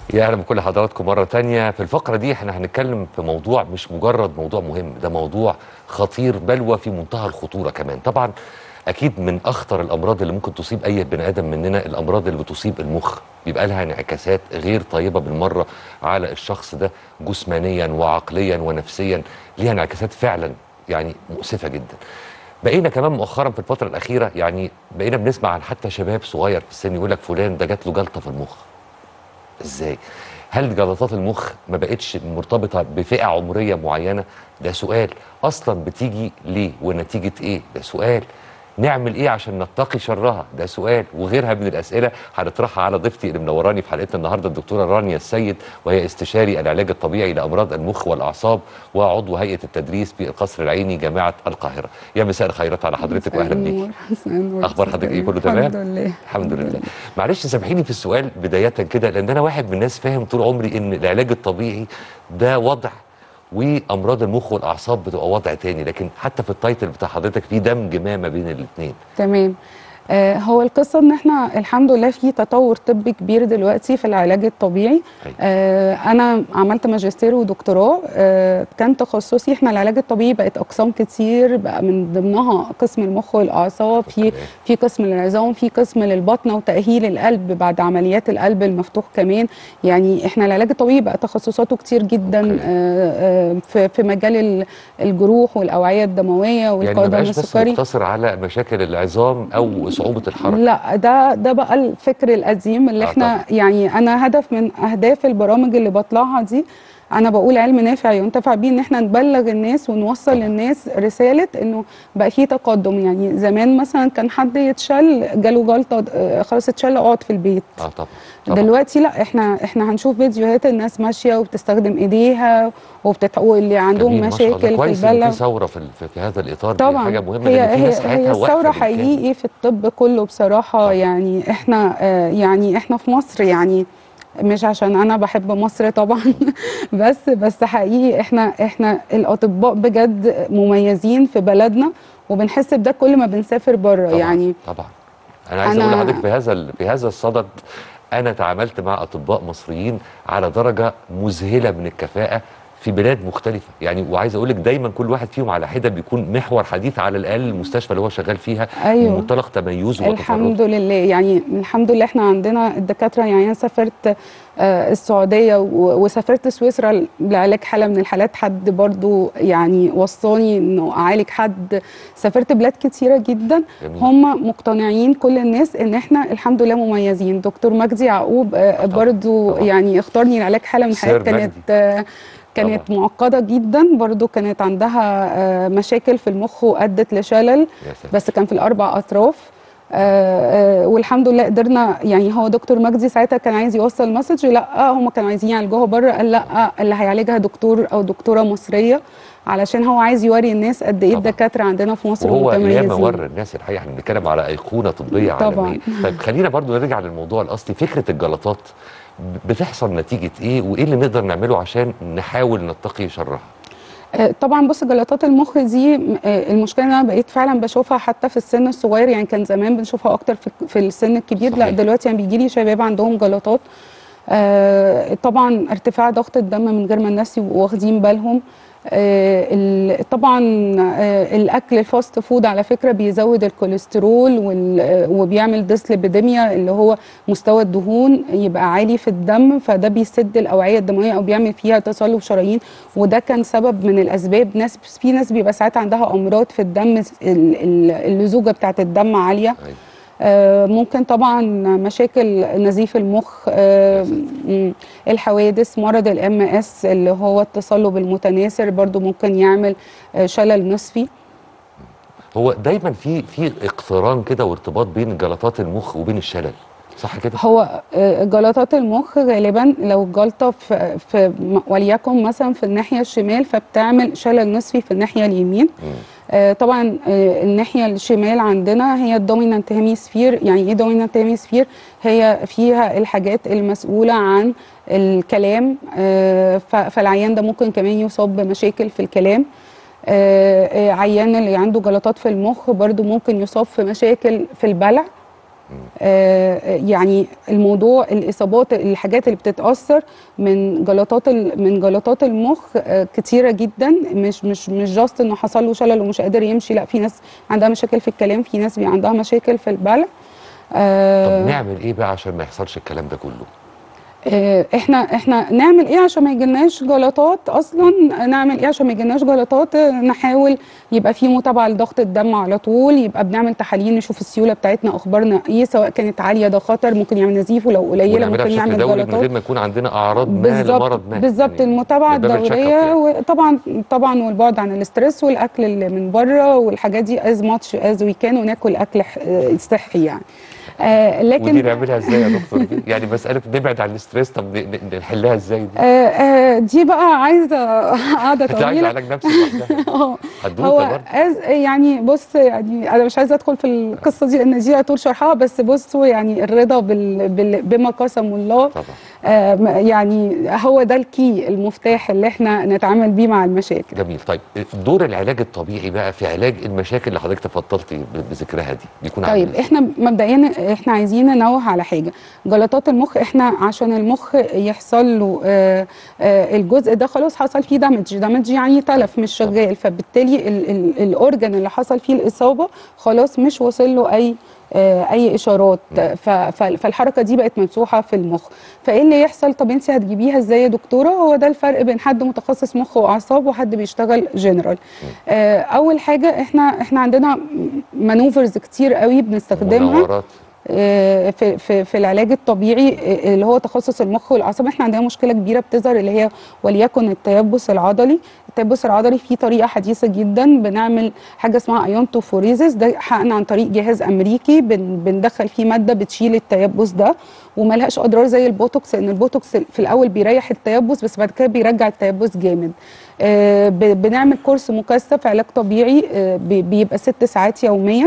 يا اهلا بكل حضراتكم مره تانية في الفقره دي احنا هنتكلم في موضوع مش مجرد موضوع مهم ده موضوع خطير بل وفي منتهى الخطوره كمان طبعا اكيد من اخطر الامراض اللي ممكن تصيب اي بني ادم مننا الامراض اللي بتصيب المخ بيبقى لها انعكاسات غير طيبه بالمره على الشخص ده جسمانيا وعقليا ونفسيا ليها انعكاسات فعلا يعني مؤسفه جدا بقينا كمان مؤخرا في الفتره الاخيره يعني بقينا بنسمع عن حتى شباب صغير في السن يقول لك فلان ده جات له جلطه في المخ ازاي هل جلطات المخ ما بقتش مرتبطه بفئه عمريه معينه ده سؤال اصلا بتيجي ليه ونتيجه ايه ده سؤال نعمل ايه عشان نتقي شرها ده سؤال وغيرها من الاسئله هنطرحها على ضيفتي اللي منوراني في حلقتنا النهارده الدكتوره رانيا السيد وهي استشاري العلاج الطبيعي لامراض المخ والاعصاب وعضو هيئه التدريس بالقصر العيني جامعه القاهره يا مساء الخيرات على حضرتك واهلا بيكي اخبار حضرتك ايه كله تمام الحمد لله الحمد لله معلش سامحيني في السؤال بدايه كده لان انا واحد من الناس فاهم طول عمري ان العلاج الطبيعي ده وضع وامراض المخ والاعصاب بتبقى وضع تاني لكن حتى في التايتل بتاع حضرتك في دمج ما ما بين الاثنين تمام آه هو القصه ان احنا الحمد لله في تطور طبي كبير دلوقتي في العلاج الطبيعي أيوة. آه انا عملت ماجستير ودكتوراه آه كان تخصصي احنا العلاج الطبيعي بقت اقسام كتير بقى من ضمنها قسم المخ والاعصاب في أوكي. في قسم للعظام في قسم للبطنه وتاهيل القلب بعد عمليات القلب المفتوح كمان يعني احنا العلاج الطبيعي بقى تخصصاته كتير جدا أوكي. آه آه في في مجال ال- الجروح والاوعيه الدمويه يعني ما والقولون بقاش بس السكري مقتصر على مشاكل العظام او صعوبه الحركه لا ده ده بقى الفكر القديم اللي آه احنا طبعا. يعني انا هدف من اهداف البرامج اللي بطلعها دي انا بقول علم نافع ينتفع بيه ان احنا نبلغ الناس ونوصل طبعا. للناس رساله انه بقى في تقدم يعني زمان مثلا كان حد يتشل جاله جلطه آه، خلاص اتشل اقعد في البيت اه طبعا طبعا دلوقتي لا احنا احنا هنشوف فيديوهات الناس ماشيه وبتستخدم ايديها وبتت... واللي عندهم جميل، ما شاء الله. مشاكل في كويس ان البلع في ثوره في, ال- في, في هذا الاطار دي طبعا حاجه مهمه هي لان في هي ناس هي حياتها واقفه الثوره بالكامل. حقيقي في الطب كله بصراحه طبعا. يعني احنا آه يعني احنا في مصر يعني مش عشان انا بحب مصر طبعا بس بس حقيقي احنا احنا الاطباء بجد مميزين في بلدنا وبنحس بده كل ما بنسافر بره طبعا يعني طبعا انا عايز أنا- اقول لحضرتك في هذا ال- في هذا الصدد انا تعاملت مع اطباء مصريين على درجه مذهله من الكفاءه في بلاد مختلفه يعني وعايز اقول لك دايما كل واحد فيهم على حده بيكون محور حديث على الاقل المستشفى اللي هو شغال فيها أيوة. من منطلق تميزه الحمد وتفرده لله يعني الحمد لله احنا عندنا الدكاتره يعني انا سافرت آه، السعوديه و- وسافرت سويسرا لعلاج حاله من الحالات حد برضو يعني وصاني انه اعالج حد سافرت بلاد كتيره جدا جميل. هم مقتنعين كل الناس ان احنا الحمد لله مميزين دكتور مجدي يعقوب آه، طبعا، برضو طبعا. يعني اختارني لعلاج حاله من سير الحالات كانت مجدي. آه، كانت معقده جدا برضو كانت عندها آه، مشاكل في المخ وادت لشلل يا ساتر. بس كان في الاربع اطراف آه آه والحمد لله قدرنا يعني هو دكتور مجدي ساعتها كان عايز يوصل مسج لا هم كانوا عايزين يعالجوها بره قال لا اللي هيعالجها دكتور او دكتوره مصريه علشان هو عايز يوري الناس قد ايه طبعا. الدكاتره عندنا في مصر وهو ياما متميزين ورى الناس الحقيقه احنا بنتكلم على ايقونه طبيه طبعاً. عالميه طيب خلينا برضو نرجع للموضوع الاصلي فكره الجلطات ب- بتحصل نتيجه ايه وايه اللي نقدر نعمله عشان نحاول نتقي شرها آه، طبعا بص جلطات المخ دي آه، المشكله ان انا بقيت فعلا بشوفها حتى في السن الصغير يعني كان زمان بنشوفها اكتر في في السن الكبير لا صحيح. دلوقتي يعني بيجي لي شباب عندهم جلطات آه، طبعا ارتفاع ضغط الدم من غير ما الناس يبقوا واخدين بالهم آه، ال- طبعا آه، الاكل الفاست فود على فكره بيزود الكوليسترول وال- آه، وبيعمل ديسليبيديميا اللي هو مستوى الدهون يبقى عالي في الدم فده بيسد الاوعيه الدمويه او بيعمل فيها تصلب شرايين وده كان سبب من الاسباب ناس في ناس بيبقى ساعات عندها امراض في الدم ال- ال- اللزوجه بتاعه الدم عاليه أيوة. آه، ممكن طبعا مشاكل نزيف المخ آه، مم، الحوادث مرض الام اس اللي هو التصلب المتناثر برضو ممكن يعمل آه، شلل نصفي هو دايما في في اقتران كده وارتباط بين جلطات المخ وبين الشلل صح كده هو آه، جلطات المخ غالبا لو الجلطه في, في م- وليكن مثلا في الناحيه الشمال فبتعمل شلل نصفي في الناحيه اليمين مم. آه، طبعا آه، الناحيه الشمال عندنا هي الدومينانت هيميسفير يعني ايه دومينانت هيميسفير هي فيها الحاجات المسؤوله عن الكلام آه، ف- فالعيان ده ممكن كمان يصاب بمشاكل في الكلام آه، آه، عيان اللي عنده جلطات في المخ برضو ممكن يصاب في مشاكل في البلع آه يعني الموضوع الاصابات الحاجات اللي بتتاثر من جلطات ال- من جلطات المخ آه كتيره جدا مش مش مش جاست انه حصل له شلل ومش قادر يمشي لا في ناس عندها مشاكل في الكلام في ناس بي عندها مشاكل في البلع آه طب نعمل ايه بقى عشان ما يحصلش الكلام ده كله آه، احنا احنا نعمل ايه عشان ما يجيلناش جلطات اصلا نعمل ايه عشان ما يجيلناش جلطات آه، نحاول يبقى في متابعه لضغط الدم على طول يبقى بنعمل تحاليل نشوف السيوله بتاعتنا اخبارنا ايه سواء كانت عاليه ده خطر ممكن يعمل نزيف ولو قليله ونعملها ممكن بشكل يعمل دوري من جلطات غير ما يكون عندنا اعراض ما بالظبط لمرض ما بالظبط يعني المتابعه من باب الcheck up الدوريه يعني. وطبعا طبعا والبعد عن الاسترس والاكل اللي من بره والحاجات دي از ماتش از وي كان وناكل اكل ح- آه، صحي يعني آه ودي لكن نعملها ازاي يا دكتور دي؟ يعني مساله نبعد عن الاستريس طب ن- ن- نحلها ازاي دي؟ آه آه دي بقى عايزه قعده انت عايز طويله علاج نفسي لوحدها اه حدوته هو برضه أز يعني بص يعني انا مش عايزه ادخل في القصه دي لان دي طول شرحها بس بصوا يعني الرضا بال بال بما قسم الله طبعا آه م- يعني هو ده الكي المفتاح اللي احنا نتعامل بيه مع المشاكل جميل طيب دور العلاج الطبيعي بقى في علاج المشاكل اللي حضرتك تفضلتي ب- بذكرها دي بيكون عامل طيب ازاي؟ احنا مبدئيا احنا عايزين ننوه على حاجه جلطات المخ احنا عشان المخ يحصل له آه آه الجزء ده خلاص حصل فيه دامج دامج يعني تلف مش شغال فبالتالي ال- ال- الاورجن اللي حصل فيه الاصابه خلاص مش واصل له اي آه، اي اشارات ف- ف- فالحركه دي بقت ممسوحه في المخ فايه اللي يحصل طب انت هتجيبيها ازاي يا دكتوره هو ده الفرق بين حد متخصص مخ واعصاب وحد بيشتغل جنرال آه، اول حاجه احنا احنا عندنا مانوفرز كتير قوي بنستخدمها منورات آه، في في في العلاج الطبيعي آه، اللي هو تخصص المخ والاعصاب احنا عندنا مشكله كبيره بتظهر اللي هي وليكن التيبس العضلي التيبس العضلي فيه طريقه حديثه جدا بنعمل حاجه اسمها ايونتوفوريزس ده حقن عن طريق جهاز امريكي بن بندخل فيه ماده بتشيل التيبس ده وملهاش اضرار زي البوتوكس لان البوتوكس في الاول بيريح التيبس بس بعد كده بيرجع التيبس جامد آه، ب- بنعمل كورس مكثف علاج طبيعي آه، بي- بيبقى ست ساعات يوميا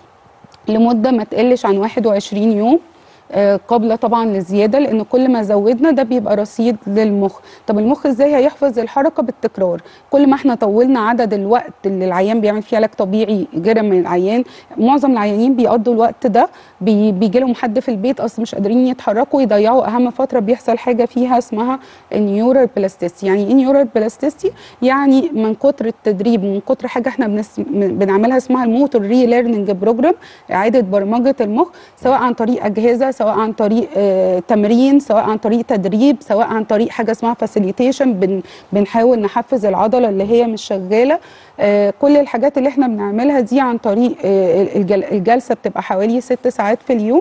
لمده ما تقلش عن 21 يوم آه، قابله طبعا للزياده لان كل ما زودنا ده بيبقى رصيد للمخ طب المخ ازاي هيحفظ الحركه بالتكرار كل ما احنا طولنا عدد الوقت اللي العيان بيعمل فيه علاج طبيعي جرى من العيان معظم العيانين بيقضوا الوقت ده بي بيجي لهم حد في البيت اصلا مش قادرين يتحركوا يضيعوا اهم فتره بيحصل حاجه فيها اسمها النيورال بلاستيستي يعني ايه نيورال بلاستيستي يعني من كتر التدريب ومن كتر حاجه احنا بنس... بنعملها اسمها الموتور ري ليرنينج بروجرام اعاده برمجه المخ سواء عن طريق اجهزه سواء عن طريق آه تمرين سواء عن طريق تدريب سواء عن طريق حاجه اسمها فاسيليتيشن بن بنحاول نحفز العضله اللي هي مش شغاله آه كل الحاجات اللي احنا بنعملها دي عن طريق آه الجل... الجلسه بتبقى حوالي ست ساعات في اليوم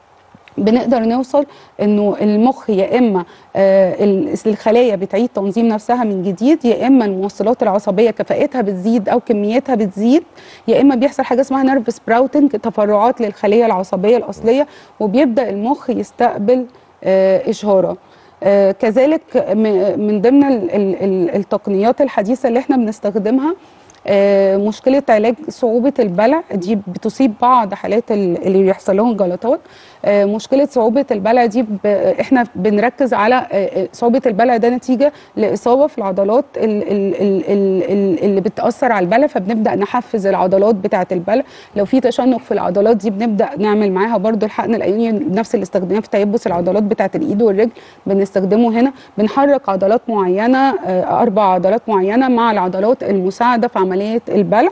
بنقدر نوصل انه المخ يا اما آه ال- الخلايا بتعيد تنظيم نفسها من جديد يا اما الموصلات العصبيه كفاءتها بتزيد او كميتها بتزيد يا اما بيحصل حاجه اسمها نيرف سبراوتنج تفرعات للخليه العصبيه الاصليه وبيبدا المخ يستقبل آه اشاره آه كذلك م- من ضمن ال- ال- ال- التقنيات الحديثه اللي احنا بنستخدمها آه، مشكله علاج صعوبه البلع دي بتصيب بعض حالات ال- اللي بيحصل لهم جلطات آه، مشكله صعوبه البلع دي ب... احنا بنركز على آه، آه، صعوبه البلع ده نتيجه لاصابه في العضلات ال... ال... ال... ال... ال- اللي بتاثر على البلع فبنبدا نحفز العضلات بتاعه البلع لو في تشنج في العضلات دي بنبدا نعمل معاها برضو الحقن الايوني نفس اللي استخدمناه في تيبس العضلات بتاعه الايد والرجل بنستخدمه هنا بنحرك عضلات معينه آه، اربع عضلات معينه مع العضلات المساعده في عمليه البلع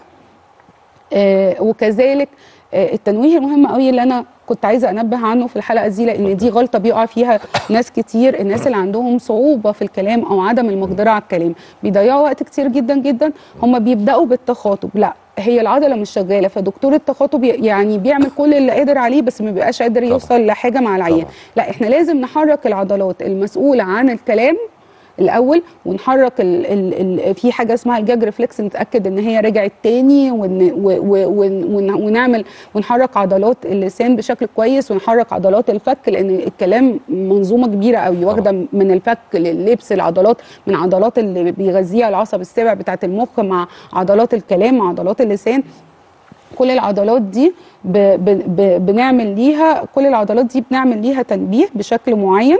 آه، وكذلك آه، التنويه المهم قوي اللي انا كنت عايزه انبه عنه في الحلقه دي لان دي غلطه بيقع فيها ناس كتير الناس اللي عندهم صعوبه في الكلام او عدم المقدره على الكلام بيضيعوا وقت كتير جدا جدا هم بيبداوا بالتخاطب لا هي العضله مش شغاله فدكتور التخاطب يعني بيعمل كل اللي قادر عليه بس ما بيبقاش قادر طبعا. يوصل لحاجه مع العيان طبعا. لا احنا لازم نحرك العضلات المسؤوله عن الكلام الاول ونحرك ال ال ال في حاجه اسمها الجاج ريفلكس نتاكد ان هي رجعت تاني ون و و ون ون ونعمل ونحرك عضلات اللسان بشكل كويس ونحرك عضلات الفك لان الكلام منظومه كبيره قوي واخده من الفك لللبس العضلات من عضلات اللي بيغذيها العصب السابع بتاعه المخ مع عضلات الكلام مع عضلات اللسان كل العضلات دي ب ب ب بنعمل ليها كل العضلات دي بنعمل ليها تنبيه بشكل معين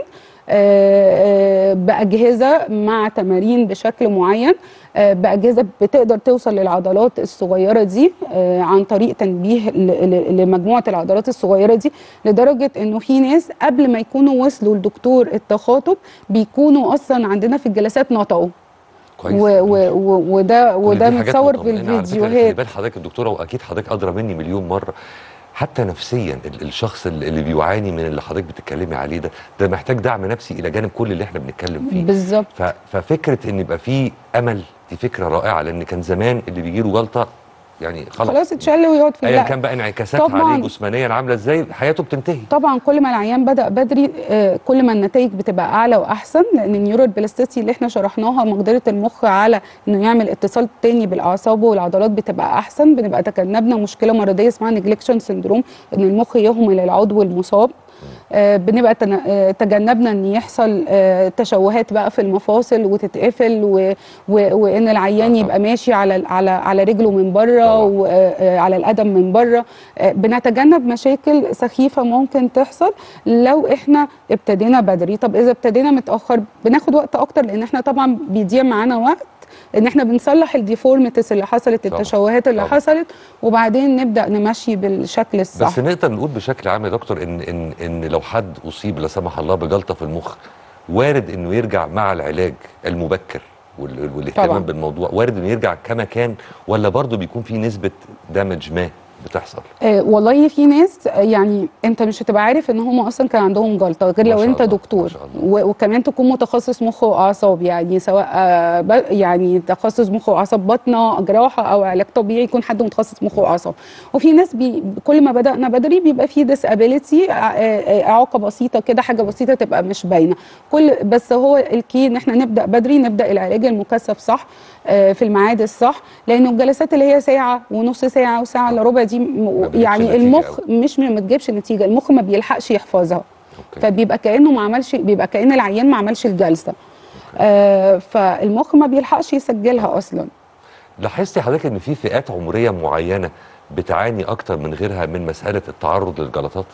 آه، آه، بأجهزة مع تمارين بشكل معين آه، بأجهزة بتقدر توصل للعضلات الصغيرة دي آه، عن طريق تنبيه ل- ل- لمجموعة العضلات الصغيرة دي لدرجة انه في ناس قبل ما يكونوا وصلوا لدكتور التخاطب بيكونوا اصلا عندنا في الجلسات نطقوا كويس و- و- و- وده كل وده دي حاجات متصور في مطمئنة على فكرة. خلي الفيديوهات بال حضرتك الدكتوره واكيد حضرتك ادرى مني مليون مره حتى نفسيا ال- الشخص اللي اللي بيعاني من اللي حضرتك بتتكلمي عليه ده ده محتاج دعم نفسي الى جانب كل اللي احنا بنتكلم فيه بالظبط ف- ففكره ان يبقى في امل دي فكره رائعه لان كان زمان اللي بيجي له جلطه يعني خلاص خلاص اتشل ويقعد في ايا لا. كان بقى انعكاساتها طبعاً. عليه جسمانيا عامله ازاي حياته بتنتهي طبعا كل ما العيان بدا بدري آه، كل ما النتائج بتبقى اعلى واحسن لان النيورال بلاستيسيتي اللي احنا شرحناها مقدره المخ على انه يعمل اتصال تاني بالاعصاب والعضلات بتبقى احسن بنبقى تجنبنا مشكله مرضيه اسمها نيجلكشن سندروم ان المخ يهمل العضو المصاب آه، بنبقى تن- آه، تجنبنا ان يحصل آه، تشوهات بقى في المفاصل وتتقفل و- و- وان العيان آه، يبقى ماشي على على على رجله من بره طبعاً. وعلى القدم من بره آه، بنتجنب مشاكل سخيفه ممكن تحصل لو احنا ابتدينا بدري طب اذا ابتدينا متاخر بناخد وقت اكتر لان احنا طبعا بيضيع معانا وقت ان احنا بنصلح الديفورميتيز اللي حصلت طبعاً. التشوهات اللي طبعاً. حصلت وبعدين نبدا نمشي بالشكل الصح بس نقدر نقول بشكل عام يا دكتور ان ان ان لو حد اصيب لا سمح الله بجلطه في المخ وارد انه يرجع مع العلاج المبكر وال- والاهتمام طبعاً. بالموضوع وارد انه يرجع كما كان ولا برضه بيكون في نسبه دامج ما بتحصل آه والله في ناس آه، يعني انت مش هتبقى عارف ان هم اصلا كان عندهم جلطه غير ما لو شاء انت الله، ما دكتور شاء الله. و- وكمان تكون متخصص مخ واعصاب يعني سواء آه، ب- يعني تخصص مخ واعصاب باطنه جراحه او علاج طبيعي يكون حد متخصص مخ واعصاب وفي ناس بي كل ما بدانا بدري بيبقى في ديسابيليتي اعاقه بسيطه كده حاجه بسيطه تبقى مش باينه كل بس هو الكي ان احنا نبدا بدري نبدا العلاج المكثف صح آه، في الميعاد الصح لانه الجلسات اللي هي ساعه ونص ساعه وساعه الا ربع دي م- ما بتجيبش يعني نتيجة المخ أوي. مش ما بتجيبش نتيجه المخ ما بيلحقش يحفظها أوكي. فبيبقى كانه ما عملش بيبقى كان العيان ما عملش الجلسه آه فالمخ ما بيلحقش يسجلها اصلا لاحظتي حضرتك ان في فئات عمريه معينه بتعاني اكتر من غيرها من مساله التعرض للجلطات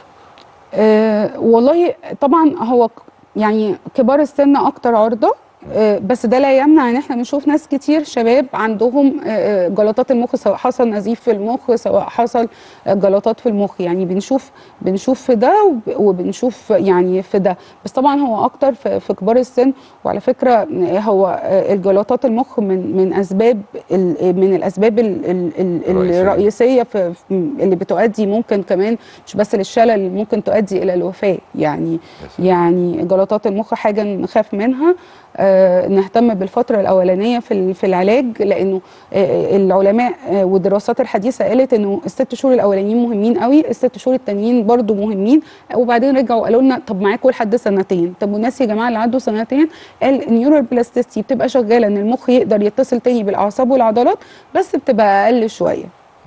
آه والله طبعا هو ك- يعني كبار السن اكتر عرضه آه، بس ده لا يمنع ان احنا بنشوف ناس كتير شباب عندهم آه، آه، جلطات المخ سواء حصل نزيف في المخ سواء حصل آه، جلطات في المخ يعني بنشوف بنشوف في ده وب- وبنشوف يعني في ده بس طبعا هو اكتر في في كبار السن وعلى فكره آه، هو آه، الجلطات المخ من من اسباب ال- من الاسباب ال- ال- ال- الرئيسية. الرئيسيه في في- اللي بتؤدي ممكن كمان مش بس للشلل ممكن تؤدي الى الوفاه يعني يا سلام. يعني جلطات المخ حاجه نخاف منها آه نهتم بالفتره الاولانيه في ال- في العلاج لانه آه العلماء آه والدراسات الحديثه قالت انه الست شهور الاولانيين مهمين قوي الست شهور التانيين برضو مهمين وبعدين رجعوا قالوا لنا طب معاكم لحد سنتين طب والناس يا جماعه اللي عدوا سنتين قال النيورال بلاستيستي بتبقى شغاله ان المخ يقدر يتصل تاني بالاعصاب والعضلات بس بتبقى اقل شويه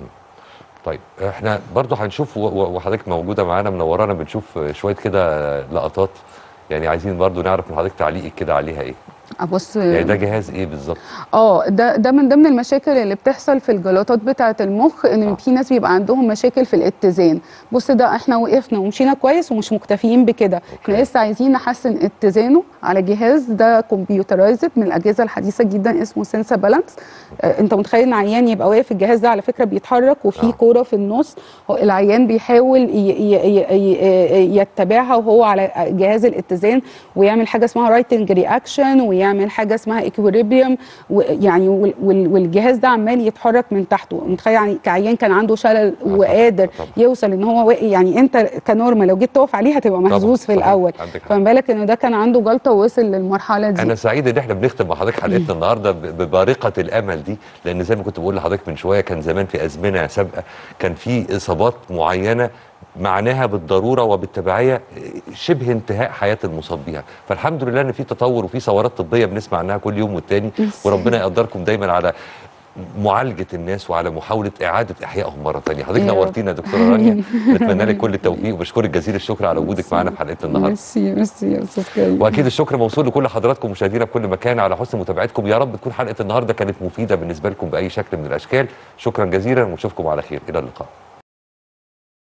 طيب احنا برضو هنشوف و- و- وحضرتك موجوده معانا منورانا بنشوف شويه كده لقطات يعني عايزين برضو نعرف من حضرتك تعليقك كده عليها ايه ابص يعني ده جهاز ايه بالظبط اه ده ده من ضمن المشاكل اللي بتحصل في الجلطات بتاعه المخ ان آه. في ناس بيبقى عندهم مشاكل في الاتزان بص ده احنا وقفنا ومشينا كويس ومش مكتفيين بكده احنا أوكي. لسه عايزين نحسن اتزانه على جهاز ده كمبيوترايزد من الاجهزه الحديثه جدا اسمه سنسا بالانس آه انت متخيل ان عيان يبقى واقف الجهاز ده على فكره بيتحرك وفي آه. كوره في النص هو العيان بيحاول ي- ي- ي- ي- يتبعها وهو على جهاز الاتزان ويعمل حاجه اسمها رايتنج رياكشن ويعمل حاجه اسمها اكويريبيوم يعني وال- وال- والجهاز ده عمال يتحرك من تحته متخيل يعني كعيان كان عنده شلل طبعاً، وقادر طبعاً. يوصل ان هو واقع- يعني انت كنورمال لو جيت تقف عليه هتبقى طبعاً، مهزوز في صحيح، الاول عندك حق. فما بالك انه ده كان عنده جلطه ووصل للمرحله دي انا سعيد ان احنا بنختم مع حضرتك حلقتنا النهارده ب- ببارقه الامل دي لان زي ما كنت بقول لحضرتك من شويه كان زمان في ازمنه سابقه كان في اصابات معينه معناها بالضروره وبالتبعيه شبه انتهاء حياه المصاب بيها فالحمد لله ان في تطور وفي ثورات طبيه بنسمع عنها كل يوم والتاني ميرسي. وربنا يقدركم دايما على معالجه الناس وعلى محاوله اعاده احيائهم مره ثانيه حضرتك يا رب. نورتينا يا دكتوره رانيا نتمنى لك كل التوفيق وبشكرك جزيل الشكر على وجودك معنا في حلقتنا النهارده ميرسي ميرسي يا استاذ كريم واكيد الشكر موصول لكل حضراتكم مشاهدينا في كل مكان على حسن متابعتكم يا رب تكون حلقه النهارده كانت مفيده بالنسبه لكم باي شكل من الاشكال شكرا جزيلا ونشوفكم على خير الى اللقاء